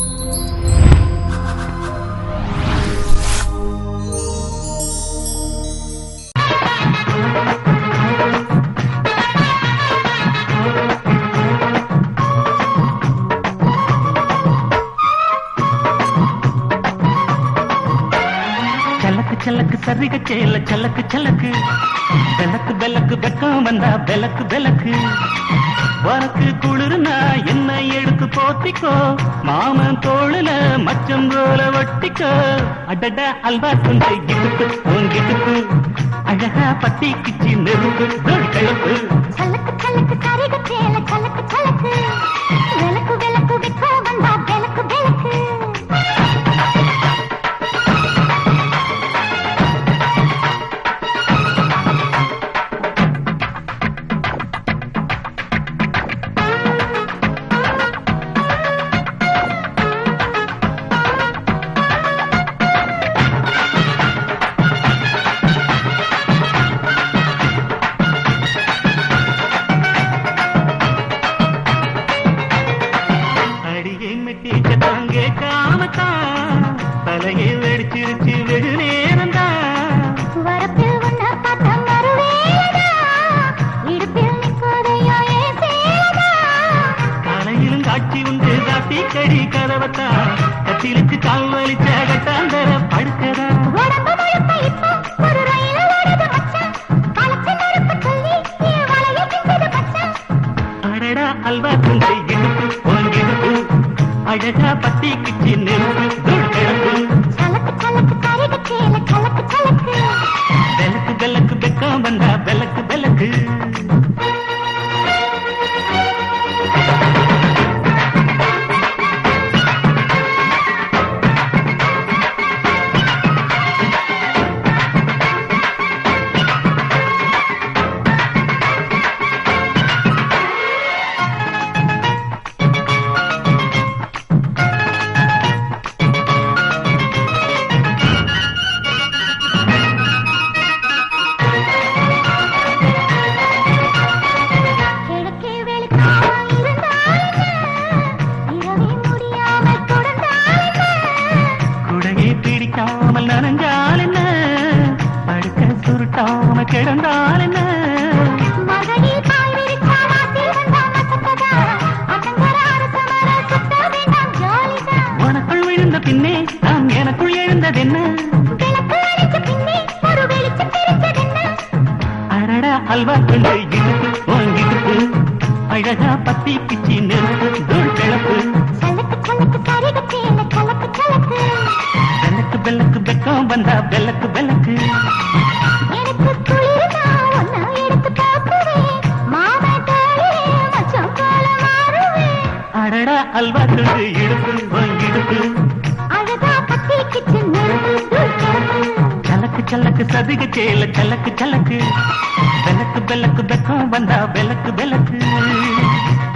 சலக்கு சலக்கு சரிக சேல சலக்கு சலக்கு விளக்கு விளக்கு வெக்கம் வந்தா விளக்கு விளக்கு உனக்கு குளிர்னா என்ன எடுத்து போத்திக்கோ மாமன் தோளுல மச்சம் போல ஒட்டிக்கோ அடட அல்வா துண்டு கிட்டுக்கு உங்கிட்டுக்கு அழகா பத்தி கிச்சி நெருப்பு தோல் கிளப்பு சலக்கு சலக்கு கரிக சேல சலக்கு சலக்கு விளக்கு விளக்கு விற்க வந்தா விளக்கு விளக்கு அடியை மெட்டிச்ச தாங்க காமத்தான் தலையை வெடிச்சிருச்சு வெகு நேரம்தான் வரப்பில் உன்ன பார்த்த மறுவேளா இடுப்பில் நிற்காதையோ ஏன் சேலதா காலையிலும் காட்சி உண்டு காட்டி கடி கதவத்தா கத்திலுக்கு கால் வலிச்ச கட்டாந்தர படுக்கதா உடம்பு முழுக்க இப்போ ஒரு ரயில் ஓடுது மச்சான் காலத்து நெருப்பு சொல்லி என் வலையை பிஞ்சது மச்சான் அடடா அல்வா துண்டு இடுப்பு ஓங்கிடுப்பு அழகா பத்தி கிச்சி நெருப்பு தூள் கிளப்பு சலக்கு சலக்கு கரிக சேல சலக்கு சலக்கு விளக்கு விளக்கு வெக்கம் வந்தா விளக்கு விளக்கு கிழக்கே வெளிச்சம் இருந்தால் என்ன? இரவே முடியாமல் தொடர்ந்தால் என்ன? குடையை பிடிக்காமல் நனைஞ்சால் என்ன படுக்க சுருட்டாம கிடந்தால் என்ன மகனே பாய் விரிச்சா வாத்தில் வந்தா மசக்கதா. அசங்கர அரசமர சுத்த வேண்டாம் ஜாலிதான். உனக்குள் விழுந்த பின்னே நான் எனக்குள் எழுந்ததென்ன விளக்கு அணைச்ச பின்னே ஒரு வெளிச்சம் தெரிஞ்சதென்ன? அடடா அல்வா கொண்டு இடுப்பு வாங்கிடுப்பு அழகா பத்தி பிச்சி நெருப்பு தூள் கிளப்பு சலக்கு சலக்கு சரிக சேல சலக்கு சலக்கு. வெள்ளக்கு வெள்ளக்கு வெக்கம் வந்தா வெள்ளக்கு வெள்ளக்கு எனக்கு குளிருதா, உன்னை எடுத்து பார்க்குவேன். மாமா தோளிலே மச்சம் போல மாறுவேன். அடடா அல்வா கொண்டு இடுப்பு வாங்கிடுப்பு அழகா பத்தி கிச்சு நெருப்பு தூள் கிளப்பு. சலக்கு சலக்கு சதுக சேல சலக்கு சலக்கு வெள்ளக்கு வெள்ளக்கு வெக்கம் வந்தா வெள்ளக்கு வெள்ளக்கு